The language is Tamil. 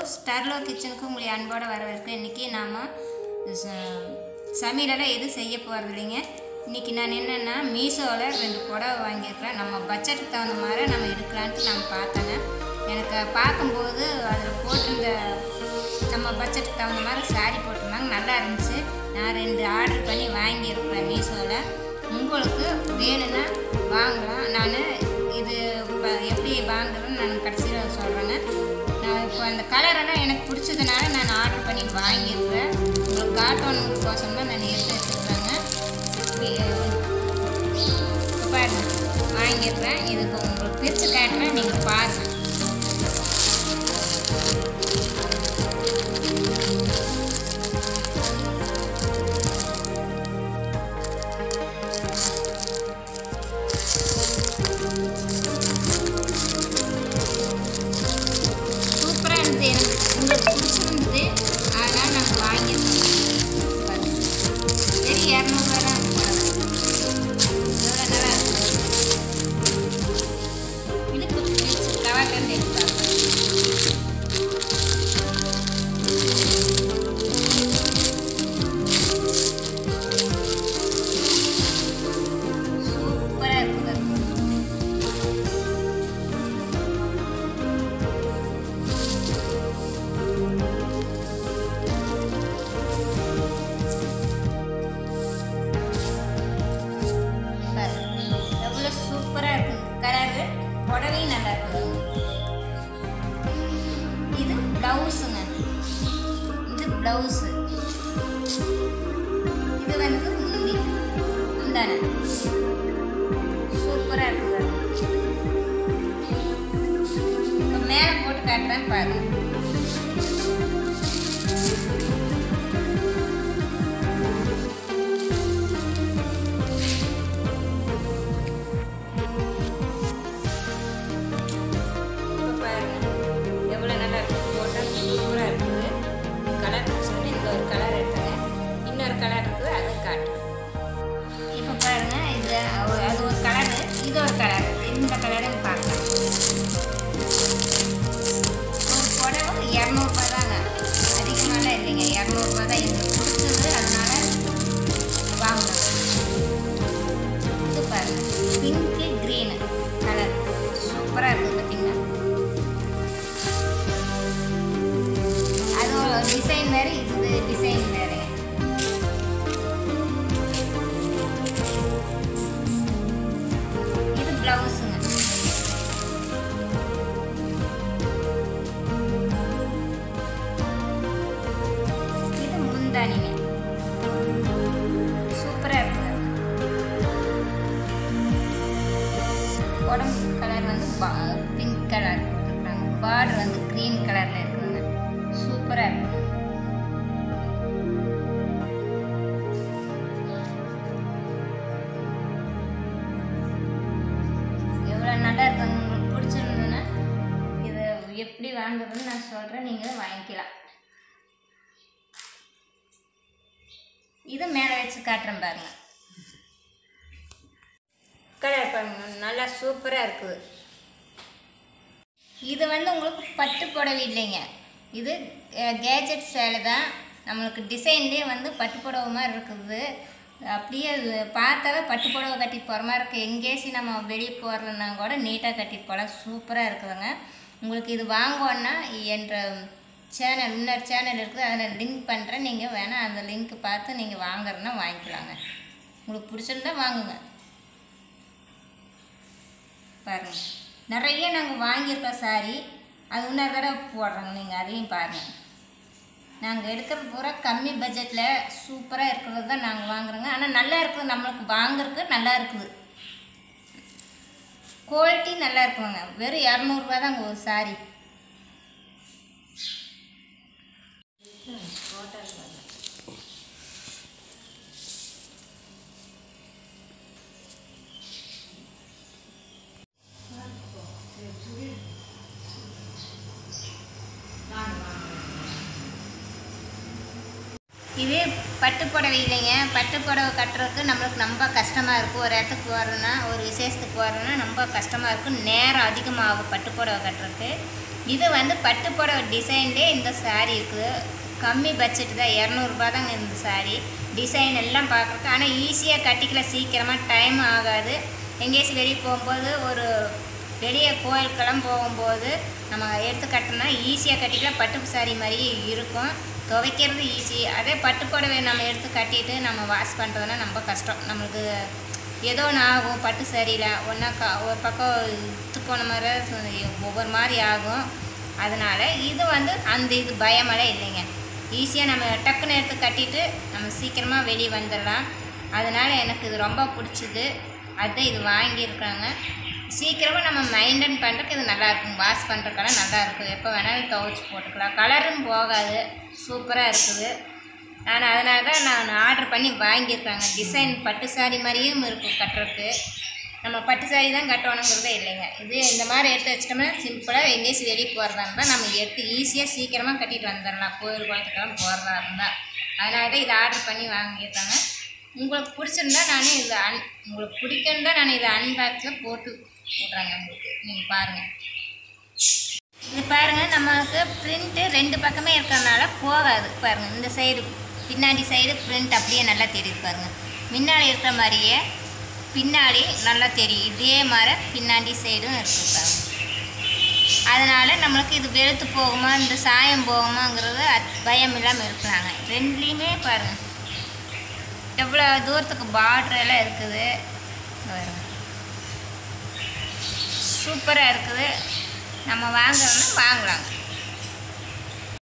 ஸ்டர்லோ கிச்சனுக்கு உங்களை அன்போடு வரவேற்க இன்றைக்கி நாம் சமையலெல்லாம் எதுவும் செய்ய போகிறது இல்லைங்க இன்றைக்கி நான் என்னென்னா மீஷோவில் ரெண்டு புடவை வாங்கியிருக்கிறேன் நம்ம பட்ஜெட்டுக்கு தகுந்த மாதிரி நம்ம எடுக்கலான்ட்டு நான் பார்த்தேங்க எனக்கு பார்க்கும்போது அதில் போட்டிருந்த நம்ம பட்ஜெட்டுக்கு தகுந்த மாதிரி சாரி போட்டிருந்தாங்க நல்லா இருந்துச்சு நான் ரெண்டு ஆர்டர் பண்ணி வாங்கியிருக்கிறேன் மீஷோவில் உங்களுக்கு வேணும்னா வாங்கலாம் நான் இது இப்போ எப்படி வாங்குறதுன்னு நான் கடைசியில் சொல்கிறேங்க நான் இப்போ அந்த கலரெல்லாம் எனக்கு பிடிச்சதுனால நான் ஆர்டர் பண்ணி வாங்கியிருக்கிறேன் உங்களுக்கு காட்டணுங்கோசம் தான் நான் எடுத்து வச்சுருக்கேங்க இப்போ பாருங்க வாங்கியிருக்கிறேன் இதுக்கு உங்களுக்கு பிரித்து காட்டுறேன் நீங்கள் பாருங்கள் சூப்பராக இருந்தது எனக்கு உங்களுக்கு பிடிச்சிருந்தது அதனால் நாங்கள் வாங்கியிருந்தோம் பாருங்க. சரி இரநூறுவா தான் எவ்வளோ நல்லா இருக்கு இது கொஞ்சம் கவாக்கண்டு எடுத்தாங்க சூப்பராக இருக்குது பாருங்க. எவ்வளோ சூப்பராக இருக்குது கலரு புடவையும் நல்லா இருக்குது இது ப்ளவுஸுங்க இது ப்ளவுஸு இது வந்து முந்தி முந்தான சூப்பராக இருக்குது இப்போ மேலே போட்டு காட்டுறேன் பாருங்க இப்போ பாருங்க எவ்வளோ நல்லா இருக்குது போட்டால் சூப்பராக இருக்குது கலர் சொல்லி இந்த ஒரு கலர் எடுத்தேங்க இன்னொரு கலர் இருக்குது அதுவும் காட்டுறேன் இப்போ பாருங்க இது ஒரு- அது ஒரு கலரு இது ஒரு கலர் இந்த கலரும் பார்க்கலாம் ஒரு புடவை இரநூறுபா தாங்க அதிகமாகலாம் இல்லைங்க இரநூறுபா தான் எங்களுக்கு பிடிச்சது அதனால வாங்கினோம் இது பாருங்க பிங்க்கு க்ரீனு கலர் சூப்பராக இருக்குது பார்த்தீங்களா அது ஒரு டிசைன் வேறு இது டிசைன் வேறு இது ப்ளவுஸுங்க இது முந்தானிங்க சூப்பராக இருக்குது உடம்பு கலர் வந்து பிங்க் கலர் கொடுத்துருக்காங்க பார்டர் வந்து க்ரீன் கலரில் இருக்குதுங்க சூப்பராக இருக்கு எவ்வளோ நல்லா இருக்குங்க உங்களுக்கு பிடிச்சிருந்ததுன்னா இதை எப்படி வாங்குறதுன்னு நான் சொல்கிறேன் நீங்கள் வாங்கிக்கலாம் இது மேலே வச்சு காட்டுறேன் பாருங்க கலர் பாருங்க நல்லா சூப்பராக இருக்குது இது வந்து உங்களுக்கு பட்டு புடவை இல்லைங்க இது கேஜெட் சேலை தான் நம்மளுக்கு டிசைன்லேயே வந்து பட்டு புடவை மாதிரி இருக்குது அப்படியே அது பார்த்தாவே பட்டு புடவை கட்டிட்டு போகிற மாதிரி இருக்குது எங்கேசி நம்ம வெளியே போகிறதுனா கூட நீட்டாக கட்டிட்டு போகலாம் சூப்பராக இருக்குதுங்க உங்களுக்கு இது வாங்கோன்னா என்ற சேனல் இன்னொரு சேனல் இருக்குது அதில் லிங்க் பண்ணுறேன் நீங்கள் வேணால் அந்த லிங்க் பார்த்து நீங்கள் வாங்குறதுனா வாங்கிக்கலாங்க உங்களுக்கு பிடிச்சிருந்தா வாங்குங்க பாருங்க நிறைய நாங்கள் வாங்கியிருக்கோம் சாரி அது இன்னொரு தடவை போடுறோங்க நீங்கள் அதையும் பாருங்கள் நாங்கள் எடுக்கிறது பூரா கம்மி பட்ஜெட்டில் சூப்பராக இருக்கிறது தான் நாங்கள் வாங்குறோங்க ஆனால் நல்லா இருக்குது நம்மளுக்கு வாங்குறதுக்கு நல்லா இருக்குது குவாலிட்டி நல்லா இருக்குங்க வெறும் இரநூறுபா தாங்க ஒரு சாரி இது பட்டு புடவை இல்லைங்க பட்டு புடவை கட்டுறதுக்கு நம்மளுக்கு ரொம்ப கஷ்டமாக இருக்கும் ஒரு இடத்துக்கு போகிறோன்னா ஒரு விசேஷத்துக்கு போகிறோன்னா ரொம்ப கஷ்டமாக இருக்கும் நேரம் அதிகமாகும் பட்டு புடவை கட்டுறதுக்கு இது வந்து பட்டு புடவை டிசைன்லேயே இந்த saree இருக்குது கம்மி பட்ஜெட் தான் இரநூறுபா தாங்க இந்த saree டிசைன் எல்லாம் பார்க்குறக்கு ஆனால் ஈஸியாக கட்டிக்கலாம் சீக்கிரமாக டைம் ஆகாது எங்கேயாச்சும் வெளியே போகும்போது ஒரு வெளியே கோயிலுக்கெல்லாம் போகும்போது நம்ம எடுத்து கட்டினா ஈஸியாக கட்டிக்கலாம் பட்டு saree மாதிரி இருக்கும் துவைக்கிறது ஈஸி அதே பட்டு புடவை நம்ம எடுத்து கட்டிட்டு நம்ம வாஷ் பண்ணுறதுனா ரொம்ப கஷ்டம் நம்மளுக்கு ஏதோ ஒன்று ஆகும் பட்டு சரியில்லை ஒன்றா கா ஒரு பக்கம் இத்து போன மாதிரி சு- ஒவ்வொரு மாதிரி ஆகும் அதனால் இது வந்து அந்த இது பயமெல்லாம் இல்லைங்க ஈஸியாக நம்ம டக்குன்னு எடுத்து கட்டிட்டு நம்ம சீக்கிரமாக வெளியே வந்துடலாம் அதனால் எனக்கு இது ரொம்ப பிடிச்சிது அதுதான் இது வாங்கியிருக்காங்க சீக்கிரமாக நம்ம மெயின்டைன் பண்ணுறதுக்கு இது நல்லா இருக்கும் வாஷ் பண்ணுறதுக்கெல்லாம் நல்லா இருக்கும் எப்போ வேணாலும் துவைச்சி போட்டுக்கலாம் கலரும் போகாது சூப்பராக இருக்குது நான் அதனால தான் நான் ஆர்டர் பண்ணி வாங்கியிருக்காங்க டிசைன் பட்டு சாரி மாதிரியும் இருக்கும் கட்டுறதுக்கு நம்ம பட்டு சாரி தான் கட்டணுங்கிறதே இல்லைங்க இது இந்த மாதிரி எடுத்து வச்சிட்டோம்னா சிம்பிளாக எங்கேயாச்சும் வெளியே போகிறதா இருந்தால் நம்ம எடுத்து ஈஸியாக சீக்கிரமாக கட்டிட்டு வந்துடலாம் கோயில் குளத்துக்கெல்லாம் போகிறதா இருந்தால் அதனால தான் இதை ஆர்டர் பண்ணி வாங்கியிருக்காங்க உங்களுக்கு பிடிச்சிருந்தா நானே இதை அன் உங்களுக்கு பிடிக்குன்னு தான் நான் இதை அன்பாக்ஸில் போட்டு விட்றேங்க உங்களுக்கு நீங்கள் பாருங்கள் இது பாருங்கள் நமக்கு பிரிண்ட்டு ரெண்டு பக்கமே இருக்கிறனால போகாது பாருங்கள் இந்த சைடு பின்னாடி சைடு பிரிண்ட் அப்படியே நல்லா தெரியுது பாருங்கள் முன்னாடி இருக்கிற மாதிரியே பின்னாடி நல்லா தெரியும் இதே மாதிரி பின்னாடி சைடும் இருக்குது பாருங்க அதனால் நம்மளுக்கு இது வெளுத்து போகுமா இந்த சாயம் போகுமாங்கிறது அத்- பயம் இல்லாமல் இருக்கிறாங்க ரெண்டுலேயுமே பாருங்கள் எவ்வளோ தூரத்துக்கு பார்டர் எல்லாம் இருக்குது இங்க பாருங்க சூப்பராக இருக்குது நம்ம வாங்குறோம்னா வாங்கலாம்